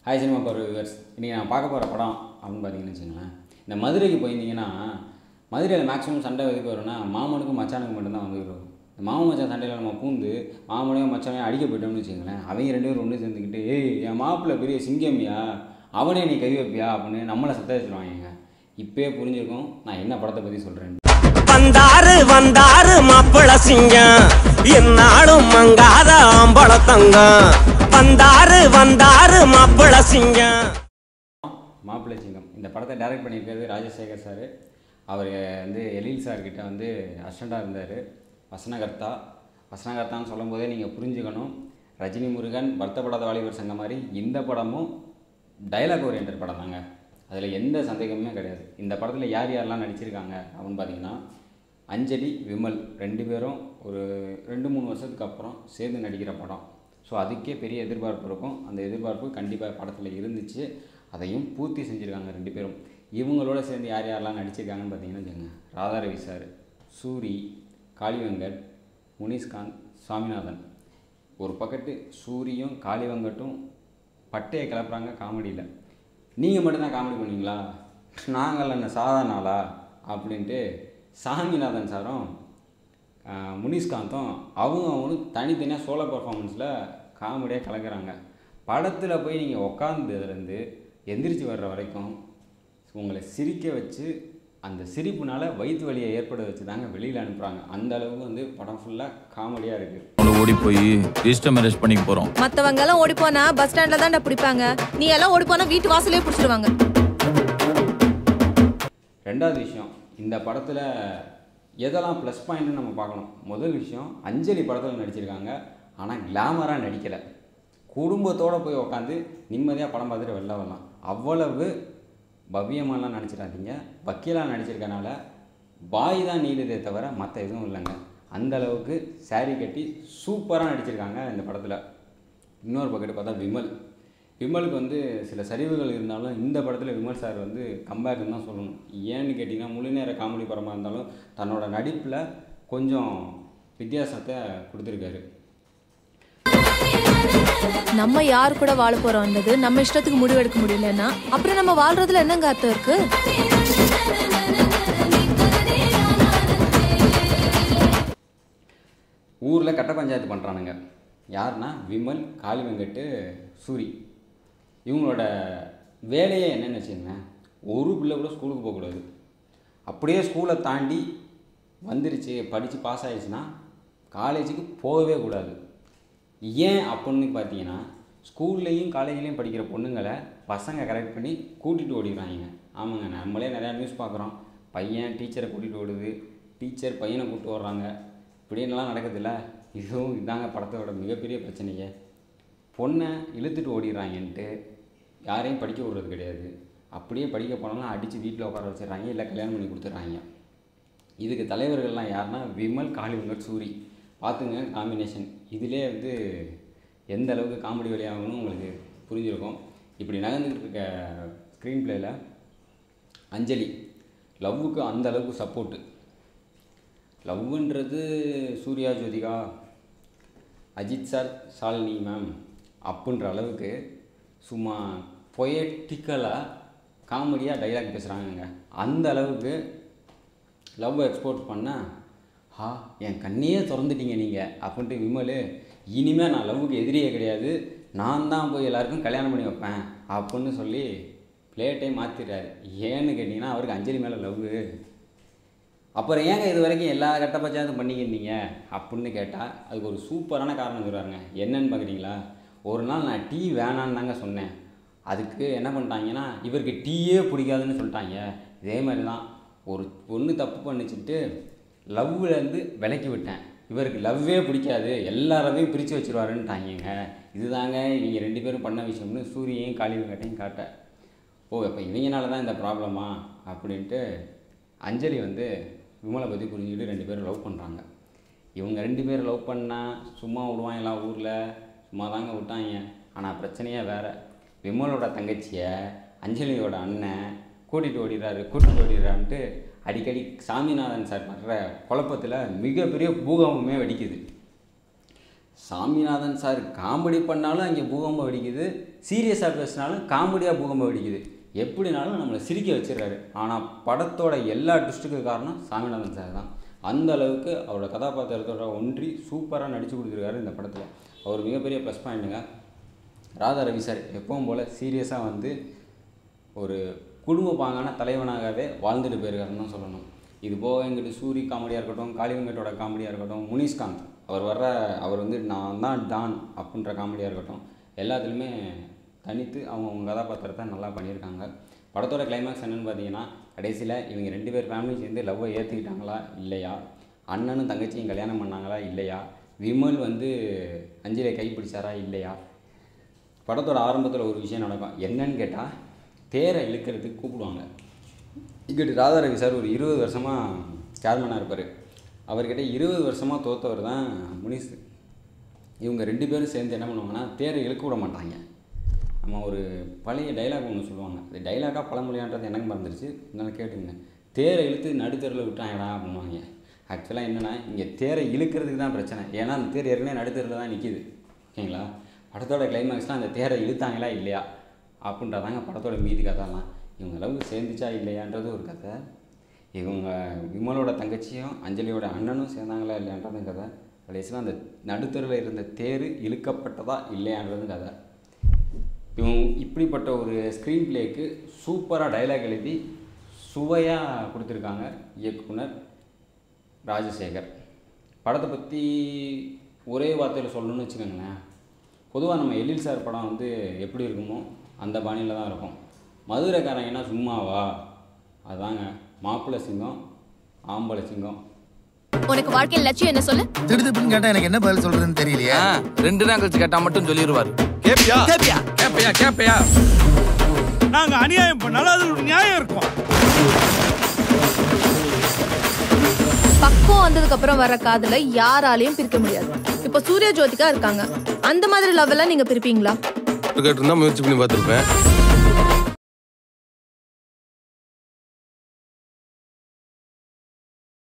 hi cinema power viewers இன்றைக்கி நான் பார்க்க போகிற படம் அப்படின்னு பார்த்தீங்கன்னு வச்சுங்களேன் இந்த மதுரைக்கு போயிருந்தீங்கன்னா மதுரையில் மேக்ஸிமம் சண்டை எதுக்கு வரும்னா மாமனுக்கும் மச்சானுக்கு மட்டும்தான் வந்து வரும் இந்த மாமன் மச்சான் சண்டையில் நம்ம பூந்து மாமனையும் மச்சானையும் அடிக்க போயிட்டோம்னு வச்சுங்களேன் அவங்க ரெண்டு பேரும் ஒன்று சேர்ந்துக்கிட்டு ஏய் என் மாப்பிள்ளை பெரிய சிங்கம்யா அவனே நீ கை வைப்பியா அப்படின்னு நம்மளை சத்த வச்சுருவாங்க இப்போயே புரிஞ்சிருக்கும் நான் என்ன படத்தை பற்றி சொல்கிறேன் வந்தாரு வந்தாரு மாப்பிள சிங்கம் என்னாலும் மங்காத ஆம்பள தங்கம் வந்தாரு வந்தாரு மாப்பிள சிங்கம் மாப்பிள்ளை சிங்கம் இந்த படத்தை டைரக்ட் பண்ணியிருக்கிறது ராஜசேகர் சார் அவர் வந்து எழில் சார் கிட்ட வந்து அசிஸ்டண்ட்டாக இருந்தார் வசனகர்த்தா வசனகர்த்தான்னு சொல்லும்போதே நீங்கள் புரிஞ்சுக்கணும் ரஜினி முருகன் வருத்தப்படாத வாலிபர் சங்கம் மாதிரி இந்த படமும் டைலாக் ஓரியன்ட் படம் தாங்க அதில் எந்த சந்தேகமுமே கிடையாது இந்த படத்தில் யார் யாரெல்லாம் நடிச்சிருக்காங்க அப்படின்னு பார்த்தீங்கன்னா அஞ்சலி விமல் ரெண்டு பேரும் ஒரு ரெண்டு மூணு வருஷத்துக்கு அப்புறம் சேர்ந்து நடிக்கிற படம் ஸோ அதுக்கே பெரிய எதிர்பார்ப்பு இருக்கும் அந்த எதிர்பார்ப்பு கண்டிப்பாக படத்தில் இருந்துச்சு அதையும் பூர்த்தி செஞ்சுருக்காங்க ரெண்டு பேரும் இவங்களோட சேர்ந்து யார் யாரெல்லாம் நடிச்சிருக்காங்கன்னு பார்த்தீங்கன்னா வச்சுக்கோங்க ராதாரவி சார் சூரி காளிவெங்கட் முனிஷ்காந்த் சாமிநாதன் ஒரு பக்கத்து சூரியும் காளிவெங்கட்டும் பட்டையை கிளப்புறாங்க காமெடியில் நீங்கள் மட்டும்தான் காமெடி பண்ணுவீங்களா நாங்கள் என்ன சாதாரண ஆளா அப்படின்ட்டு சாமிநாதன் சாரும் ஆஹ், முனிஷ்காந்தும் அவங்க அவங்களும் தனித்தனியாக சோலோ பர்ஃபார்மன்ஸில் காமெடியாக கலக்குறாங்க படத்தில் போய் நீங்கள் உக்காந்ததுலேருந்து எந்திரிச்சு வர்ற வரைக்கும் உங்களை சிரிக்க வச்சு அந்த சிரிப்புனால வயிற்று வலியை ஏற்பட வச்சு தாங்க வெளியில் அனுப்புகிறாங்க அந்த அளவுக்கு வந்து படம் ஃபுல்லாக காமெடியாக இருக்குது அவனை ஓடி போய் ரிஜிஸ்டர் மேரேஜ் பண்ணிக்க போறோம் மத்தவங்க எல்லாம் ஓடி போனா பஸ் ஸ்டாண்ட்ல தான்டா பிடிப்பாங்க நீ எல்லாம் ஓடி போனா வீட்டு வாசலே பிடிச்சிருவாங்க ரெண்டாவது விஷயம் இந்த படத்தில் எதெல்லாம் ப்ளஸ் பாயிண்ட்னு நம்ம பார்க்கணும் முதல் விஷயம் அஞ்சலி படத்தில் நடிச்சிருக்காங்க ஆனால் கிளாமராக நடிக்கலை குடும்பத்தோடு போய் உக்காந்து நிம்மதியாக படம் பார்த்துட்டு வெளில வரலாம் அவ்வளவு பவ்யமாலாம் நடிச்சிடாதீங்க வக்கீலாக நடிச்சிருக்கனால பாய் தான் நீடுதே தவிர மற்ற எதுவும் இல்லைங்க அந்த அளவுக்கு saree கட்டி சூப்பராக நடிச்சிருக்காங்க இந்த படத்தில் இன்னொரு பக்கெட்டு பார்த்தா விமல் விமலுக்கு வந்து சில சரிவுகள் இருந்தாலும் இந்த படத்தில் விமல் சார் வந்து கம்பேக்னு தான் சொல்லணும் ஏன்னு கேட்டிங்கன்னா முழு நேர காமெடி படமாக இருந்தாலும் தன்னோட நடிப்பில் கொஞ்சம் வித்தியாசத்தை கொடுத்துருக்காரு நம்ம யார் கூட வாழ போறோம்ன்றது நம்ம இஷ்டத்துக்கு முடிவு எடுக்க முடியலன்னா அப்புறம் நம்ம வாழ்றதுல என்னங்க அர்த்தம் இருக்கு ஊரில் கட்ட பஞ்சாயத்து பண்ணுறானுங்க யாருன்னா விமல் காளி வெங்கட்டு சூரி இவங்களோட வேலையே என்னன்னு வச்சுக்கோங்க ஒரு பிள்ளை கூட ஸ்கூலுக்கு போகக்கூடாது அப்படியே ஸ்கூலை தாண்டி வந்துருச்சு படித்து பாஸ் ஆயிடுச்சுன்னா காலேஜுக்கு போகவே கூடாது ஏன் அப்படின்னு பார்த்தீங்கன்னா ஸ்கூல்லையும் காலேஜ்லேயும் படிக்கிற பொண்ணுங்களை பசங்க கரெக்ட் பண்ணி கூட்டிகிட்டு ஓடிடுறாங்க ஆமாங்க நம்மளே நிறையா நியூஸ் பார்க்குறோம் பையன் டீச்சரை கூட்டிகிட்டு ஓடுது டீச்சர் பையனை கூப்பிட்டு ஓடுறாங்க இப்படின்லாம் நடக்குதுல்ல இதுவும் இதாங்க படத்தோட மிகப்பெரிய பிரச்சனையே பொண்ணை இழுத்துட்டு ஓடிடுறாங்கன்ட்டு யாரையும் படிக்க விடுறது கிடையாது அப்படியே படிக்க போனாலும் அடித்து வீட்டில் உட்கார வச்சிடுறாங்க இல்லை கல்யாணம் பண்ணி கொடுத்துட்றாங்க இதுக்கு தலைவர்கள்லாம் யாருன்னா விமல் காளிவங்கர் சூரி பார்த்துங்க காம்பினேஷன் இதிலே வந்து எந்த அளவுக்கு காமெடி வெளியாகணும்னு உங்களுக்கு புரிஞ்சிருக்கும் இப்படி நகர்ந்துக்கிட்டு இருக்க ஸ்க்ரீன் பிளேயில் அஞ்சலி லவ்வுக்கு அந்த அளவுக்கு சப்போர்ட்டு லவ்வுன்றது சூர்யா ஜோதிகா அஜித் சார் ஷாலினி மேம் அப்படின்ற அளவுக்கு சும்மா பொயட்டிக்கலாக காமெடியாக டைலாக் பேசுகிறாங்கங்க அந்த அளவுக்கு லவ் எக்ஸ்போர்ட் பண்ணால் ஹா என் கண்ணையே திறந்துட்டீங்க நீங்கள் அப்படின்ட்டு விமல் இனிமேல் நான் லவ்வுக்கு எதிரியே கிடையாது நான் தான் போய் எல்லாருக்கும் கல்யாணம் பண்ணி வைப்பேன் அப்படின்னு சொல்லி பிளேட்டே மாற்றிடுறாரு ஏன்னு கேட்டிங்கன்னா அவருக்கு அஞ்சலி மேலே லவ்வு அப்புறம் ஏங்க இது வரைக்கும் எல்லா கட்ட பஞ்சாயத்தும் பண்ணிக்கிருந்தீங்க அப்படின்னு கேட்டால் அதுக்கு ஒரு சூப்பரான காரணம் சொல்கிறாருங்க என்னன்னு பார்க்குறீங்களா ஒரு நாள் நான் டீ வேணான்னு தாங்க சொன்னேன் அதுக்கு என்ன பண்ணிட்டாங்கன்னா இவருக்கு டீயே பிடிக்காதுன்னு சொல்லிட்டாங்க இதே மாதிரி தான் ஒரு பொண்ணு தப்பு பண்ணிச்சுட்டு லவ்லேருந்து விலக்கி விட்டேன் இவருக்கு லவ்வே பிடிக்காது எல்லா லவ்வையும் பிரித்து வச்சிருவாருன்ட்டாங்க இதுதாங்க இவங்க ரெண்டு பேரும் பண்ண விஷயம்னு சூரியையும் காளிவங்கட்டையும் காட்ட ஓ அப்போ இவங்கனால தான் இந்த ப்ராப்ளமா அப்படின்ட்டு அஞ்சலி வந்து விமலை பற்றி புரிஞ்சுக்கிட்டு ரெண்டு பேரும் லவ் பண்ணுறாங்க இவங்க ரெண்டு பேரும் லவ் பண்ணால் சும்மா விடுவாங்களா ஊரில் சும்மா தாங்க விட்டாங்க ஆனால் பிரச்சனையே வேறு விமலோட தங்கச்சியை அஞ்சலியோட அண்ணன் கூட்டிகிட்டு ஓடிடுறாரு கூட்டிகிட்டு ஓடிடுறான்ட்டு அடிக்கடி சாமிநாதன் சார் பண்ணுற குழப்பத்தில் மிகப்பெரிய பூகம்பமே வெடிக்குது சாமிநாதன் சார் காமெடி பண்ணாலும் அங்கே பூகம்பம் வெடிக்குது சீரியஸாக பேசினாலும் காமெடியாக பூகம்பம் வெடிக்குது எப்படினாலும் நம்மளை சிரிக்க வச்சிடுறாரு ஆனால் படத்தோட எல்லா ட்விஸ்ட்டுக்கு காரணம் சாமிநாதன் சார் தான் அந்த அளவுக்கு அவரோட கதாபாத்திரத்தோட ஒன்றி சூப்பராக நடித்து கொடுத்துருக்காரு இந்த படத்தில் அவர் மிகப்பெரிய ப்ளஸ் பாயிண்ட்டுங்க ராதா ரவி சார் எப்பவும் போல் சீரியஸாக வந்து ஒரு குடும்ப பாங்கான தலைவனாகவே வாழ்ந்துட்டு போயிருக்காருன்னு தான் சொல்லணும் இது போக எங்கிட்ட சூரி காமெடியாக இருக்கட்டும் காளிவங்கட்டோட காமெடியாக இருக்கட்டும் முனிஷ்காந்த் அவர் வர்ற அவர் வந்து நான் தான் டான் அப்படின்ற காமெடியாக இருக்கட்டும் எல்லாத்துலேயுமே தனித்து அவங்க அவங்க கதாபாத்திரத்தை நல்லா பண்ணியிருக்காங்க படத்தோட கிளைமேக்ஸ் என்னன்னு பார்த்தீங்கன்னா கடைசியில் இவங்க ரெண்டு பேர் ஃபேமிலி சேர்ந்து லவ்வை ஏற்றுக்கிட்டாங்களா இல்லையா அண்ணனும் தங்கச்சியும் கல்யாணம் பண்ணாங்களா இல்லையா விமல் வந்து அஞ்சலியை கைப்பிடிச்சாரா இல்லையா படத்தோட ஆரம்பத்தில் ஒரு விஷயம் நடக்கும் என்னன்னு கேட்டால் தேரை இழுக்கிறதுக்கு கூப்பிடுவாங்க இங்கிட்டு ராதாரவி சார் ஒரு இருபது வருஷமாக சேர்மனாக இருப்பார் அவர்கிட்ட இருபது வருஷமாக தோத்தவர் தான் முனிஸ் இவங்க ரெண்டு பேரும் சேர்ந்து என்ன பண்ணுவாங்கன்னா தேரை இழுக்க விட மாட்டாங்க நம்ம ஒரு பழைய டைலாக் ஒன்று சொல்லுவாங்க அது டைலாக்காக பழமொழியான்றது எனக்கு மறந்துருச்சு இருந்தாலும் கேட்டுங்க தேரை இழுத்து நடுத்தெருவில் விட்டாங்கடா அப்படின்வாங்க ஆக்சுவலாக என்னென்னா இங்கே தேரை இழுக்கிறதுக்கு தான் பிரச்சனை ஏன்னா அந்த தேர் ஏற்கனவே நடுத்தெருவில் தான் நிற்கிது ஓகேங்களா படத்தோட கிளைமேக்ஸ்லாம் அந்த தேரை இழுத்தாங்களா இல்லையா அப்படின்றதாங்க படத்தோட மீதி கதைலாம் இவங்க அளவு சேர்ந்துச்சா இல்லையான்றது ஒரு கதை இவங்க விமலோட தங்கச்சியும் அஞ்சலியோட அண்ணனும் சேர்ந்தாங்களா இல்லையான்றது கதை கடைசியில் அந்த நடுத்தருவில் இருந்த தேர் இழுக்கப்பட்டதா இல்லையான்றது கதை இவங்க இப்படிப்பட்ட ஒரு ஸ்க்ரீன் பிளேக்கு சூப்பராக டைலாக் எழுதி சுவையாக கொடுத்துருக்காங்க இயக்குனர் ராஜசேகர் படத்தை பற்றி ஒரே வார்த்தையில் சொல்லணும்னு வச்சுக்கோங்களேன் பொதுவாக நம்ம எழில் சார் படம் வந்து எப்படி இருக்குமோ அந்த பாணியில் தான் இருக்கும் மதுரைக்காரங்கன்னா சும்மாவா அதாங்க மாப்பிள்ளை சிங்கம் ஆம்பளை சிங்கம் உனக்கு வாழ்க்கையில் லட்சியம் என்ன சொல்லு திடுதிப்புன்னு கேட்டா எனக்கு என்ன பதில் சொல்றதுன்னு தெரியலையே ஆ, ரெண்டு நாள் கழிச்சு கேட்டா மட்டும் சொல்லிடுவாரு கேப்பியா கேப்பியா கேப்பையா கேப்பையா நாங்க அநியாயம் பண்ணாலும் அது ஒரு நியாயம் இருக்கும் பக்குவம் வந்ததுக்கு அப்புறம் வர காதல யாராலையும் பிரிக்க முடியாது இப்ப சூர்யா ஜோதிகா இருக்காங்க அந்த மாதிரி லவ் எல்லாம் நீங்க பிரிப்பீங்களா கேட்டிருந்தா முயற்சி பண்ணி பார்த்துருப்பேன்